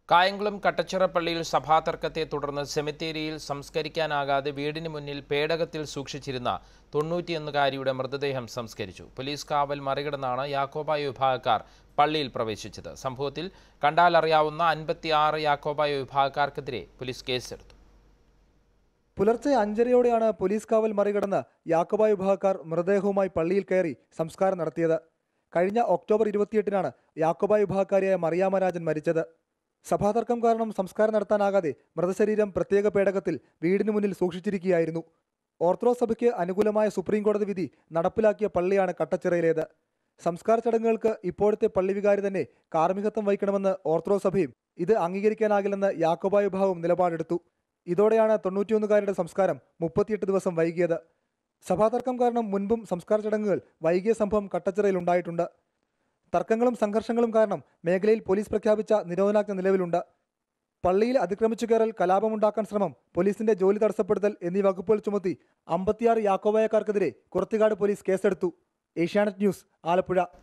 കായംകുളം കട്ടച്ചിറ പള്ളിയിൽ സഭാതർക്കത്തെ തുടർന്ന് സെമിത്തേരിയിൽ സംസ്കരിക്കാനാകാതെ വീടിന് മുന്നിൽ പേടകത്തിൽ സൂക്ഷിച്ചിരുന്ന തൊണ്ണൂറ്റിയൊന്നുകാരിയുടെ മൃതദേഹം സംസ്കരിച്ചു പോലീസ് കാവൽ മറികടന്നാണ് യാക്കോബായ വിഭാഗക്കാർ പള്ളിയിൽ പ്രവേശിച്ചത് സംഭവത്തിൽ കണ്ടാലറിയാവുന്ന അൻപത്തിയാറ് യാക്കോബായ വിഭാഗക്കാർക്കെതിരെ പോലീസ് കേസെടുത്തു പുലർച്ചെ അഞ്ചരയോടെയാണ് പോലീസ് കാവൽ മറികടന്ന് യാക്കോബായ വിഭാഗക്കാർ മൃതദേഹവുമായി പള്ളിയിൽ കയറി സംസ്കാരം നടത്തിയത് കഴിഞ്ഞ ഒക്ടോബർ ഇരുപത്തിയെട്ടിനാണ് യാക്കോബായ വിഭാഗക്കാരിയായ മറിയാമരാജൻ മരിച്ചത് സഭാതർക്കം കാരണം സംസ്കാരം നടത്താനാകാതെ മൃതശരീരം പ്രത്യേക പേടകത്തിൽ വീടിന് മുന്നിൽ സൂക്ഷിച്ചിരിക്കുകയായിരുന്നു ഓർത്തഡോക്സ് സഭയ്ക്ക് അനുകൂലമായ സുപ്രീം കോടതി വിധി നടപ്പിലാക്കിയ പള്ളിയാണ് കട്ടച്ചിറയിലേത് സംസ്കാര ചടങ്ങുകൾക്ക് ഇപ്പോഴത്തെ പള്ളി വികാരി തന്നെ കാർമ്മികത്വം വഹിക്കണമെന്ന് ഓർത്തഡോക്സ് സഭയും ഇത് അംഗീകരിക്കാനാകില്ലെന്ന് യാക്കോബായ വിഭാഗവും നിലപാടെടുത്തു ഇതോടെയാണ് തൊണ്ണൂറ്റിയൊന്നുകാരുടെ സംസ്കാരം മുപ്പത്തിയെട്ട് ദിവസം വൈകിയത് സഭാതർക്കം കാരണം മുൻപും സംസ്കാര ചടങ്ങുകൾ വൈകിയ സംഭവം കട്ടച്ചിറയിൽ ഉണ്ടായിട്ടുണ്ട് തർക്കങ്ങളും സംഘർഷങ്ങളും കാരണം മേഖലയിൽ പോലീസ് പ്രഖ്യാപിച്ച നിരോധനാജ്ഞ നിലവിലുണ്ട് പള്ളിയിൽ അതിക്രമിച്ചു കയറൽ കലാപമുണ്ടാക്കാൻ ശ്രമം പോലീസിന്റെ ജോലി തടസ്സപ്പെടുത്തൽ എന്നീ വകുപ്പുകൾ ചുമത്തി അമ്പത്തിയാറ് യാക്കോബായക്കാർക്കെതിരെ കുറത്തിക്കാട് പോലീസ് കേസെടുത്തു ഏഷ്യാനെറ്റ് ന്യൂസ് ആലപ്പുഴ